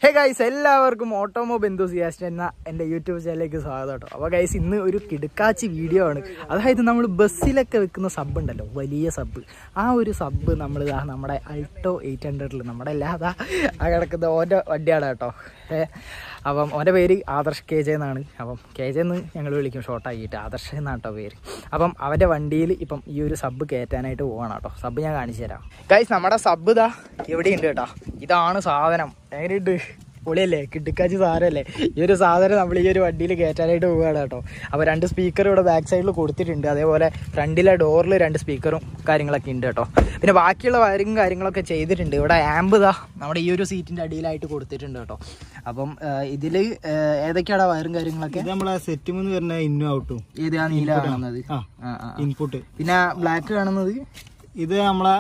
Hey guys എല്ലാവർക്കും ഓട്ടോമോബ് enthusiast എന്ന എൻ്റെ യൂട്യൂബ് ചാനലിലേക്ക് സ്വാഗതം കേട്ടോ അപ്പോൾ ഗൈസ് ഇന്ന് ഒരു കിടുക്കാച്ചി വീഡിയോ ആണ് അതായത് നമ്മൾ ബസ്സിലൊക്കെ വെക്കുന്ന സബ് ഉണ്ടല്ലോ വലിയ സബ് ആ ഒരു സബ് നമ്മൾ ഇതാ നമ്മുടെ അൾട്ടോ എയ്റ്റ് ഹൺഡ്രഡിൽ നമ്മുടെ അല്ലാതെ ആ കിടക്കുന്ന ഓൻ്റെ വണ്ടിയാണ് കേട്ടോ ഏ അപ്പം ഓൻ്റെ പേര് ആദർശ് കെ ജെ എന്നാണ് അപ്പം കെ ജെ എന്ന് ഞങ്ങൾ വിളിക്കും ഷോർട്ടാക്കിയിട്ട് ആദർശ് എന്നാണ് കേട്ടോ പേര് അപ്പം അവൻ്റെ വണ്ടിയിൽ ഇപ്പം ഈ ഒരു സബ് കയറ്റാനായിട്ട് പോവാണ് കേട്ടോ സബ് ഞാൻ കാണിച്ചു തരാം ഗൈസ് നമ്മുടെ സബ് ഇതാ എവിടെയുണ്ട് കേട്ടോ ഇതാണ് സാധനം എങ്ങനെയുണ്ട് പൊളിയല്ലേ കിടുക്കാച്ചി സാധനമല്ലേ ഈ ഒരു സാധനം നമ്മൾ ഈ ഒരു വണ്ടിയിൽ കയറ്റാനായിട്ട് പോവുകയാണ് കേട്ടോ അപ്പോൾ രണ്ട് സ്പീക്കർ ഇവിടെ ബാക്ക് സൈഡിൽ കൊടുത്തിട്ടുണ്ട് അതേപോലെ ഫ്രണ്ടിലെ ഡോറിൽ രണ്ട് സ്പീക്കറും കാര്യങ്ങളൊക്കെ ഉണ്ട് കേട്ടോ പിന്നെ ബാക്കിയുള്ള വയറിങ്ങും കാര്യങ്ങളൊക്കെ ചെയ്തിട്ടുണ്ട് ഇവിടെ ആമ്പ് ഇതാ നമ്മുടെ ഈ ഒരു സീറ്റിൻ്റെ അടിയിലായിട്ട് കൊടുത്തിട്ടുണ്ട് കേട്ടോ അപ്പം ഇതിൽ ഏതൊക്കെയാണ് വയറും കാര്യങ്ങളൊക്കെ ഇത് നമ്മളെ സെറ്റ് എന്ന് വരുന്ന ഇന്നും ഔട്ടും ഏത് ആ നീല കാണുന്നത് ആ ആ, ആ. ഇൻപുട്ട് പിന്നെ ബ്ലാക്ക് കാണുന്നത് ഇത് നമ്മളെ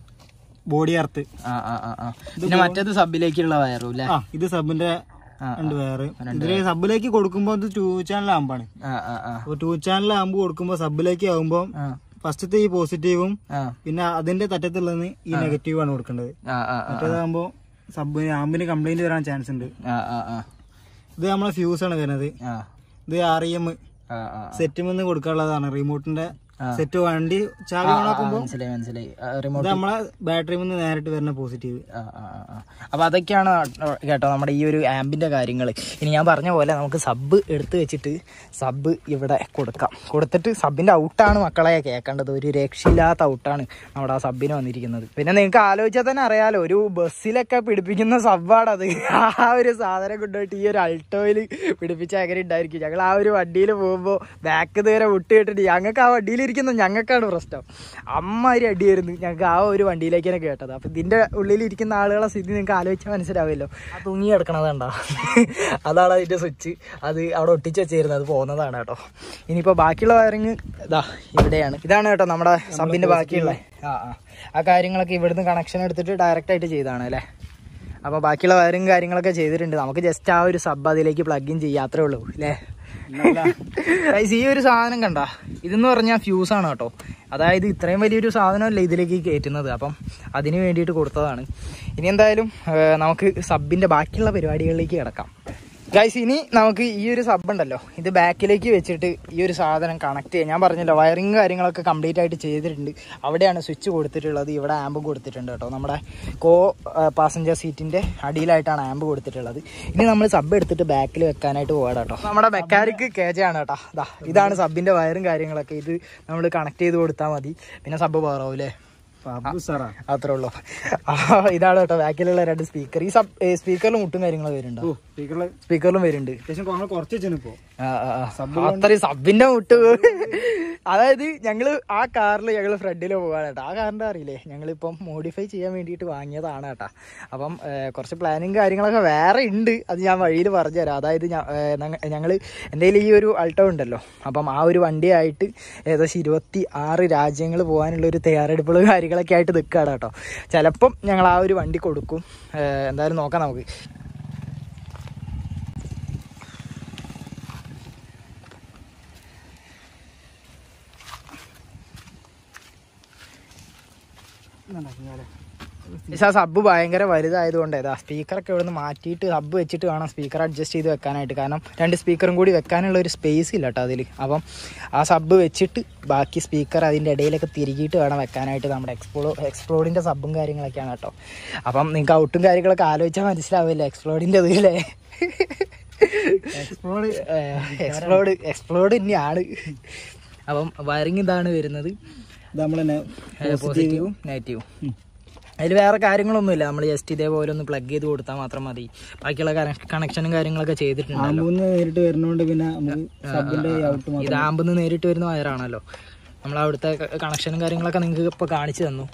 ബോഡി അർത്ത് ആ ആ ആ ആ പിന്നെ മറ്റേത് സബിലേക്കുള്ള വയറും അല്ലേ ആ ഇത് സബിന്റെ ആ, ഉണ്ട് വേറെ ഇതില് സബിലേക്ക് കൊടുക്കുമ്പോ ഇത് ടൂ ചാനൽ ആകുമ്പാണ് ആ ആ ആ അപ്പൊ ടൂ ചാനൽ ആകുമ്പോ കൊടുക്കുമ്പോ സബിലേക്ക് ആകുമ്പോ ആ ഫസ്റ്റത്തെ ഈ പോസിറ്റീവും ആ പിന്നെ അതിന്റെ തറ്റത്തുള്ളത് ഈ നെഗറ്റീവ് ആണ് കൊടുക്കേണ്ടത് ആ ആ ആ മറ്റേതാകുമ്പോ സബ് ആമ്പിന് കംപ്ലൈന്റ് വരാൻ ചാൻസ് ഉണ്ട് ആ ആ ആ ഇത് നമ്മളെ ഫ്യൂസ് ആണ് വരുന്നത് ആ ഇത് ആർ ഇ എം ആ ആ സെറ്റ് നിന്ന് കൊടുക്കാനുള്ളതാണ് റിമോട്ടിന്റെ സെറ്റ് വണ്ടി ചാവി ഓൺ ആക്കുമ്പോ മനസ്സിലായി മനസ്സിലായി ആ, റിമോട്ട് ഇത് നമ്മളെ ബാറ്ററി നിന്ന് നേരിട്ട് വരുന്ന പോസിറ്റീവ് ആ, ആ, ആ, ആ. അപ്പൊ അതൊക്കെയാണ് കേട്ടോ നമ്മുടെ ഈ ഒരു ആമ്പിന്റെ കാര്യങ്ങൾ ഇനി ഞാൻ പറഞ്ഞ പോലെ നമുക്ക് സബ് എടുത്ത് വെച്ചിട്ട് സബ് ഇവിടെ കൊടുക്കാം കൊടുത്തിട്ട് സബിന്റെ ഔട്ടാണ് മക്കളെ കേൾക്കേണ്ടത് ഒരു രക്ഷയില്ലാത്ത ഔട്ടാണ് നമ്മുടെ ആ സബിന് വന്നിരിക്കുന്നത് പിന്നെ നിങ്ങൾക്ക് ആലോചിച്ചാൽ തന്നെ അറിയാലോ ഒരു ബസ്സിലൊക്കെ പിടിപ്പിക്കുന്ന സബ്ബാണത് ആ ഒരു സാധനം കൊണ്ടുപോയിട്ട് ഈ ഒരു അൾട്ടോയിൽ പിടിപ്പിച്ച എങ്ങനെ ഉണ്ടായിരിക്കും ഞങ്ങൾ ആ ഒരു വണ്ടിയിൽ പോകുമ്പോൾ ബാക്ക് നേരെ വിട്ട് കേട്ടിട്ട് ഞങ്ങൾക്ക് ആ വണ്ടിയിലിരിക്കുന്ന ഞങ്ങൾക്കാണ് പ്രശ്നം അമ്മാതിരി അടിയായിരുന്നു ഞങ്ങൾക്ക് ആ ഒരു വണ്ടിയിലേക്ക് തന്നെ കേട്ടത് അപ്പൊ ഇതിന്റെ ഉള്ളിലിരിക്കുന്ന ആളുകളെ സ്ഥിതി നിങ്ങൾക്ക് ആലോചിച്ചാൽ മനസ്സിലാവില്ലോ ആ തൂങ്ങി കിടക്കണത് കണ്ടോ അതാണ് അതിന്റെ സ്വിച്ച് അത് അവിടെ ഒട്ടിച്ച് വെച്ചിരുന്നത് അത് പോകുന്നതാണ് കേട്ടോ ഇനിയിപ്പോ ബാക്കിയുള്ള വയറിങ് ഇതാ ഇവിടെയാണ് ഇതാണ് കേട്ടോ നമ്മുടെ സബിന്റെ ബാക്കിയുള്ള ആ ആ ആ കാര്യങ്ങളൊക്കെ ഇവിടുന്ന് കണക്ഷൻ എടുത്തിട്ട് ഡയറക്റ്റ് ആയിട്ട് ചെയ്താണ് അല്ലേ അപ്പോൾ ബാക്കിയുള്ള വയറും കാര്യങ്ങളൊക്കെ ചെയ്തിട്ടുണ്ട് നമുക്ക് ജസ്റ്റ് ആ ഒരു സബ് അതിലേക്ക് പ്ലഗ് ഇൻ ചെയ്യാത്രേ ഉള്ളൂ അല്ലേ Guys, ഈ ഒരു സാധനം കണ്ട ഇതെന്ന് പറഞ്ഞാൽ ഫ്യൂസ് ആണ് കേട്ടോ അതായത് ഇത്രയും വലിയൊരു സാധനമല്ല ഇതിലേക്ക് കയറ്റുന്നത് അപ്പം അതിന് വേണ്ടിയിട്ട് കൊടുത്തതാണ് ഇനി എന്തായാലും ആ, നമുക്ക് സബിന്റെ ബാക്കിയുള്ള പരിപാടികളിലേക്ക് കിടക്കാം ഗൈസ് ഇനി നമുക്ക് ഈ ഒരു സബ് ഉണ്ടല്ലോ ഇത് ബാക്കിലേക്ക് വെച്ചിട്ട് ഈ ഒരു സാധനം കണക്ട് ചെയ്യാം ഞാൻ പറഞ്ഞല്ലോ വയറിങ് കാര്യങ്ങളൊക്കെ കംപ്ലീറ്റ് ആയിട്ട് ചെയ്തിട്ടുണ്ട് അവിടെയാണ് സ്വിച്ച് കൊടുത്തിട്ടുള്ളത് ഇവിടെ ആമ്പ് കൊടുത്തിട്ടുണ്ട് കേട്ടോ നമ്മുടെ കോ പാസഞ്ചർ സീറ്റിന്റെ അടിയിലായിട്ടാണ് ആമ്പ് കൊടുത്തിട്ടുള്ളത് ഇനി നമ്മൾ സബ് എടുത്തിട്ട് ബാക്കിൽ വെക്കാനായിട്ട് പോകാം കേട്ടോ നമ്മുടെ മെക്കാനിക് കേജ ആണ് കേട്ടോ ദാ ഇതാണ് സബിന്റെ വയറും കാര്യങ്ങളൊക്കെ ഇത് നമ്മൾ കണക്ട് ചെയ്ത് കൊടുത്താൽ മതി പിന്നെ സബ് പോറാവും അല്ലേ സാറാ അത്രേ ഉള്ളൂ ആ, ഇതാണ് കേട്ടോ ബാക്കിലുള്ള രണ്ട് സ്പീക്കർ ഈ സബ് സ്പീക്കറിൽ മുട്ടും കാര്യങ്ങളും വരുന്നുണ്ടോ സ്പീക്കറിൽ സ്പീക്കറിലും വരുന്നുണ്ട് അത്യാവശ്യം കുറച്ച് കുറച്ച് വെച്ചാണ് ഇപ്പോ ആ, ആ, ആ. അത്രയും സബിന്റെ മുട്ട് അതായത് ഞങ്ങള് ആ കാറിൽ ഞങ്ങള് ഫ്രണ്ടിൽ പോകാണ് കേട്ടോ ആ കാറിന്റെ അറിയില്ലേ ഞങ്ങളിപ്പം മോഡിഫൈ ചെയ്യാൻ വേണ്ടിയിട്ട് വാങ്ങിയതാണ് കേട്ടോ അപ്പം ഏ, കുറച്ച് പ്ലാനിങ് കാര്യങ്ങളൊക്കെ വേറെ ഉണ്ട് അത് ഞാൻ വഴിയിൽ പറഞ്ഞുതരാം അതായത് ഞങ്ങൾ എൻ്റെ കയ്യിൽ ഈ ഒരു അൾട്ടോ ഉണ്ടല്ലോ അപ്പം ആ ഒരു വണ്ടിയായിട്ട് ഏകദേശം ഇരുപത്തി ആറ് രാജ്യങ്ങൾ പോകാനുള്ള ഒരു തയ്യാറെടുപ്പുകളും കാര്യങ്ങളൊക്കെ ആയിട്ട് നിൽക്കുകയാണ് കേട്ടോ ചിലപ്പം ഞങ്ങൾ ആ ഒരു വണ്ടി കൊടുക്കും ഏ, എന്തായാലും നോക്കാം നമുക്ക് പക്ഷെ ആ സബ് ഭയങ്കര വലുതായതുകൊണ്ട് ഇതാ സ്പീക്കറൊക്കെ ഇവിടുന്ന് മാറ്റിയിട്ട് സബ് വെച്ചിട്ട് വേണം സ്പീക്കർ അഡ്ജസ്റ്റ് ചെയ്ത് വെക്കാനായിട്ട് കാരണം രണ്ട് സ്പീക്കറും കൂടി വെക്കാനുള്ള ഒരു സ്പേസ് ഇല്ല കേട്ടോ അതിൽ അപ്പം ആ സബ് വെച്ചിട്ട് ബാക്കി സ്പീക്കർ അതിൻ്റെ ഇടയിലൊക്കെ തിരികിയിട്ട് വേണം വെക്കാനായിട്ട് നമ്മുടെ എക്സ്പ്ലോ എക്സ്പ്ലോഡിൻ്റെ സബും കാര്യങ്ങളൊക്കെയാണ് കേട്ടോ അപ്പം നിങ്ങൾക്ക് ഔട്ടും കാര്യങ്ങളൊക്കെ ആലോചിച്ചാൽ മനസ്സിലാവില്ല എക്സ്പ്ലോഡിൻ്റെ ഇതിലേ എക്സ്പ്ലോഡ് എക്സ്പ്ലോഡ് എക്സ്പ്ലോഡ് തന്നെയാണ് അപ്പം വയറിങ് ഇതാണ് വരുന്നത് ഇത് നമ്മളെ പോസിറ്റീവും നെഗറ്റീവും അതിൽ വേറെ കാര്യങ്ങളൊന്നുമില്ല നമ്മൾ ജസ്റ്റ് ഇതേപോലെ ഒന്ന് പ്ലഗ് ചെയ്ത് കൊടുത്താൽ മാത്രം മതി ബാക്കിയുള്ള കണക്ഷനും കാര്യങ്ങളൊക്കെ ചെയ്തിട്ടുണ്ടല്ലോ ആമ്പൂന്ന് നേരിട്ട് വരുന്നോണ്ട് പിന്നെ നമുക്ക് സബിന്റെ ഔട്ട് ഇത് ആമ്പെന്ന് നേരിട്ട് വരുന്ന വയറാണല്ലോ നമ്മൾ അവിടുത്തെ കണക്ഷനും കാര്യങ്ങളൊക്കെ നിങ്ങൾക്ക് ഇപ്പോൾ കാണിച്ചു തന്നു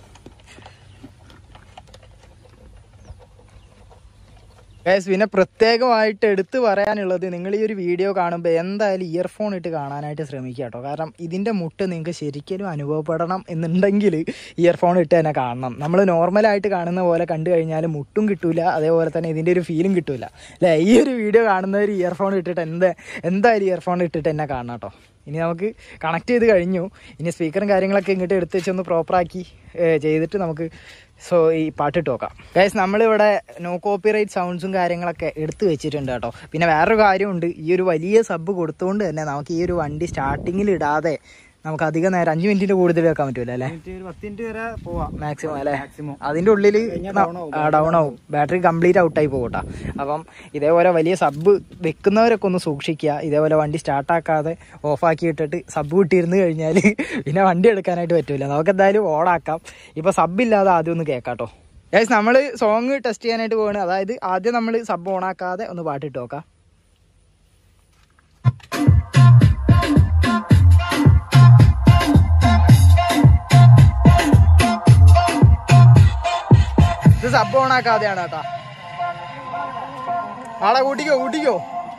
ഗൈസ് പിന്നെ പ്രത്യേകമായിട്ട് എടുത്തു പറയാനുള്ളത് നിങ്ങൾ ഈ ഒരു വീഡിയോ കാണുമ്പോൾ എന്തായാലും ഇയർഫോൺ ഇട്ട് കാണാനായിട്ട് ശ്രമിക്കുക കേട്ടോ കാരണം ഇതിൻ്റെ മുട്ട് നിങ്ങൾക്ക് ശരിക്കും അനുഭവപ്പെടണം എന്നുണ്ടെങ്കിൽ ഇയർഫോൺ ഇട്ട് തന്നെ കാണണം നമ്മൾ നോർമലായിട്ട് കാണുന്ന പോലെ കണ്ടു കഴിഞ്ഞാൽ മുട്ടും കിട്ടൂല അതേപോലെ തന്നെ ഇതിൻ്റെ ഒരു ഫീലും കിട്ടൂല അല്ലേ ഈ ഒരു വീഡിയോ കാണുന്നവർ ഇയർഫോൺ ഇട്ടിട്ട് എന്ത് എന്തായാലും ഇയർഫോൺ ഇട്ടിട്ട് തന്നെ കാണണം കേട്ടോ ഇനി നമുക്ക് കണക്ട് ചെയ്ത് കഴിഞ്ഞു ഇനി സ്പീക്കറും കാര്യങ്ങളൊക്കെ ഇങ്ങോട്ട് എടുത്ത് വെച്ചൊന്ന് പ്രോപ്പറാക്കി ചെയ്തിട്ട് നമുക്ക് സോ ഈ പാട്ടിട്ട് നോക്കാം ഗൈസ് നമ്മളിവിടെ നോ കോപ്പിറൈറ്റ് സൗണ്ട്സും കാര്യങ്ങളൊക്കെ എടുത്ത് വെച്ചിട്ടുണ്ട് കേട്ടോ പിന്നെ വേറൊരു കാര്യമുണ്ട് ഈ ഒരു വലിയ സബ് കൊടുത്തുകൊണ്ട് തന്നെ നമുക്ക് ഈ ഒരു വണ്ടി സ്റ്റാർട്ടിങ്ങിൽ ഇടാതെ നമുക്ക് അധികം നേരം അഞ്ച് മിനിറ്റിന്റെ കൂടുതൽ വെക്കാൻ പറ്റൂല അല്ലേ മിനിറ്റ് ഒരു പത്ത് മിനിറ്റ് വരെ പോവാം മാക്സിമം അല്ലേ മാക്സിമം അതിന്റെ ഉള്ളിൽ കഴിഞ്ഞാ down ആവും. ഡൗൺ ആവും ബാറ്ററി കംപ്ലീറ്റ് ഔട്ടായി പോകട്ടാ അപ്പം ഇതേപോലെ വലിയ സബ് വെക്കുന്നവരൊക്കെ ഒന്ന് സൂക്ഷിക്കുക ഇതേപോലെ വണ്ടി സ്റ്റാർട്ടാക്കാതെ ഓഫാക്കി ഇട്ടിട്ട് സബ് വിട്ടിരുന്ന് കഴിഞ്ഞാൽ പിന്നെ വണ്ടി എടുക്കാനായിട്ട് പറ്റൂല നമുക്ക് എന്തായാലും ഓണാക്കാം ഇപ്പൊ സബ് ഇല്ലാതെ ആദ്യം ഒന്ന് കേൾക്കാട്ടോ ഗൈസ് നമ്മൾ സോങ് ടെസ്റ്റ് ചെയ്യാനായിട്ട് പോവാണ് അതായത് ആദ്യം നമ്മൾ സബ് ഓണാക്കാതെ ഒന്ന് പാട്ടിട്ട് നോക്കാം ഇത് സബ് ഓണാക്കാതെയാണ് കേട്ടാ ആളെ കൂട്ടിക്കോ കൂട്ടിക്കോ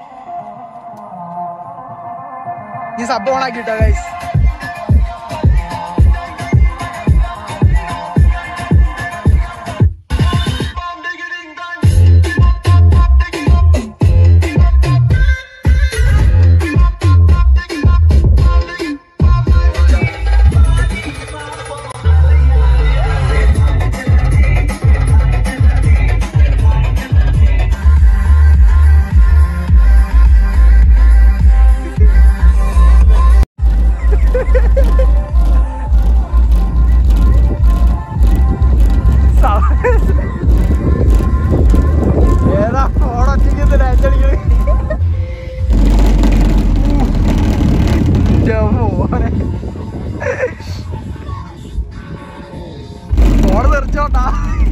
ഈ സബ് ഓണാക്കിട്ടോ ഗൈസ് ഏതാ ഫോണൊറ്റയ്ക്ക് ലാൻഡടിക്കണേ ഫോണ് തെറിച്ചോട്ടാ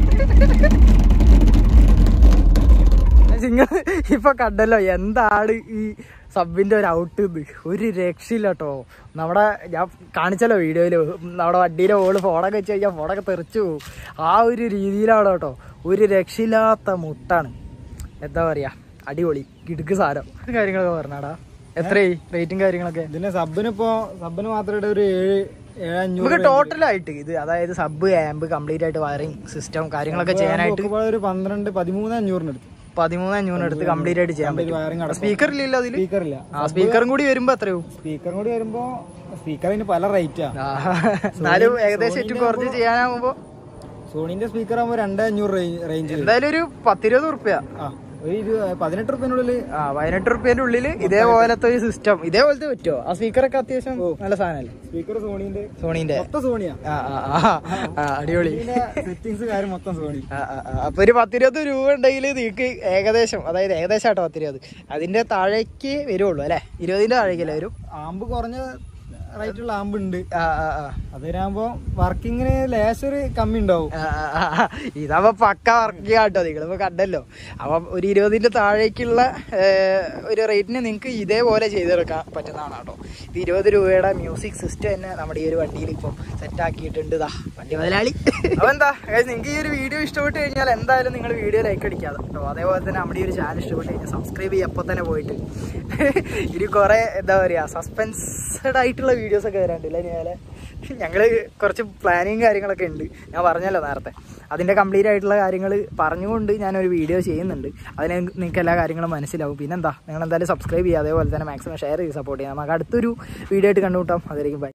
നിങ്ങൾ ഇപ്പൊ കണ്ടല്ലോ എന്താണ് ഈ സബിന്റെ ഒരു ഔട്ട് ഇത് ഒരു രക്ഷയില്ല കേട്ടോ നമ്മുടെ ഞാൻ കാണിച്ചല്ലോ വീഡിയോയില് നമ്മുടെ വണ്ടിയിലെ ഓള് ഫോണൊക്കെ വെച്ച് കഴിഞ്ഞാൽ ഫോണൊക്കെ തെറിച്ചു പോകും ആ ഒരു രീതിയിലാണ് കേട്ടോ ഒരു രക്ഷയില്ലാത്ത മുട്ടാണ് എന്താ പറയാ അടിപൊളി കിടുക്ക് സാരം കാര്യങ്ങളൊക്കെ പറഞ്ഞാടാ എത്രയായി റേറ്റും കാര്യങ്ങളൊക്കെ ഇതിന്റെ സബിന് ഇപ്പോ സബിന് മാത്രമായിട്ട് ഒരു ഏഴ് ഏഴ് അഞ്ഞൂറ് നമുക്ക് ടോട്ടലായിട്ട് ഇത് അതായത് സബ് ആമ്പ് കംപ്ലീറ്റ് ആയിട്ട് വയറിംഗ് സിസ്റ്റം കാര്യങ്ങളൊക്കെ ചെയ്യാനായിട്ട് നോക്കുമ്പോൾ ഒരു പന്ത്രണ്ട് പതിമൂന്ന് അഞ്ഞൂറിന് എടുത്തു പതിമൂന്ന് അഞ്ഞൂറ് എടുത്ത് കംപ്ലീറ്റ് ആയിട്ട് ചെയ്യാൻ പറ്റും വയറിംഗ് അടക്കം സ്പീക്കർ ഇല്ലല്ലോ അതില് സ്പീക്കറില്ല ആ സ്പീക്കറും കൂടി വരുമ്പോ എത്രയാവും സ്പീക്കറും കൂടി വരുമ്പോ സ്പീക്കറിന് പല റേറ്റാ ആ, എന്നാലും ഏകദേശം ഏറ്റവും കുറച്ച് ചെയ്യാനാകുമ്പോ സോണിന്റെ സ്പീക്കർ ആകുമ്പോ രണ്ട് അഞ്ഞൂറ് റേഞ്ച് എന്തായാലും ഒരു പത്തിരുപത് ഉറുപ്യ ആ ഒരു ഇരു- പതിനെട്ട് റുപ്യനുള്ളിൽ ആ പതിനെട്ട് റുപ്യന്റെ ഉള്ളില് ഇതേപോലത്തെ ഒരു സിസ്റ്റം ഇതേപോലത്തെ പറ്റുമോ ആ സ്പീക്കറൊക്കെ അത്യാവശ്യം നല്ല സാധനല്ലേ സ്പീക്കർ സോണിന്റെ സോണീന്റെ മൊത്തം സോണിയാ ആ ആ, ആ, ആ, അടിപൊളി സെറ്റിങ്സ് കാര്യം മൊത്തം സോണി ആ, ആ, ആ. അപ്പൊ ഒരു പത്തിരുപത് രൂപ ഉണ്ടെങ്കിൽ നിങ്ങൾക്ക് ഏകദേശം അതായത് ഏകദേശം ആട്ടോ പത്തിരുപത് അതിന്റെ താഴേക്ക് വരുള്ളൂ അല്ലെ ഇരുപതിന്റെ താഴേക്കല്ലേ വരും ആമ്പ് കുറഞ്ഞ റേറ്റുള്ള ആമ്പ് ഉണ്ട് ആ ആ ആ അതിനാകുമ്പോ വർക്കിങ്ങിന് ലേശർ കമ്മി ഉണ്ടാവും ആ, ആ, ആ. ഇതപ്പൊ പക്ക വർക്ക് ചെയ്യാട്ടോ നിങ്ങളിപ്പോ കണ്ടല്ലോ അപ്പൊ ഒരു ഇരുപതിന്റെ താഴേക്കുള്ള ഏ, ഒരു റേറ്റിന് നിങ്ങൾക്ക് ഇതേപോലെ ചെയ്തെടുക്കാൻ പറ്റുന്നതാണ് കേട്ടോ ഇത് ഇരുപത് രൂപയുടെ മ്യൂസിക് സിസ്റ്റം തന്നെ നമ്മുടെ ഈ ഒരു വണ്ടിയിൽ ഇപ്പം സെറ്റ് ആക്കിയിട്ടുണ്ട് ഇതാ വണ്ടി മുതലാളി അപ്പൊ എന്താ നിങ്ങൾക്ക് ഈ ഒരു വീഡിയോ ഇഷ്ടപ്പെട്ട് കഴിഞ്ഞാൽ എന്തായാലും നിങ്ങൾ വീഡിയോ ലൈക്ക് അടിക്കാതെ കേട്ടോ അതേപോലെ തന്നെ നമ്മുടെ ഈ ഒരു ചാനൽ ഇഷ്ടപ്പെട്ട് കഴിഞ്ഞാൽ സബ്സ്ക്രൈബ് ചെയ്യുക അപ്പൊ തന്നെ പോയിട്ട് ഇനി കുറെ എന്താ പറയാ സസ്പെൻസ്ഡ് ആയിട്ടുള്ള വീഡിയോസ് ഒക്കെ വരാണ്ടില്ല ഇനി മേലെ ഞങ്ങള് കുറച്ച് പ്ലാനിങ് കാര്യങ്ങളൊക്കെ ഉണ്ട് ഞാൻ പറഞ്ഞല്ലോ നേരത്തെ അതിന്റെ കംപ്ലീറ്റ് ആയിട്ടുള്ള കാര്യങ്ങൾ പറഞ്ഞുകൊണ്ട് ഞാനൊരു വീഡിയോ ചെയ്യുന്നുണ്ട് അതിന് നിങ്ങൾക്ക് എല്ലാ കാര്യങ്ങളും മനസ്സിലാവും പിന്നെന്താ നിങ്ങൾ എന്തായാലും സബ്സ്ക്രൈബ് ചെയ്യുക അതേപോലെ തന്നെ മാക്സിമം ഷെയർ ചെയ്ത് സപ്പോർട്ട് ചെയ്യാം നമുക്ക് അടുത്തൊരു വീഡിയോ ആയിട്ട് കണ്ടുമുട്ടാം അതായിരിക്കും ബൈ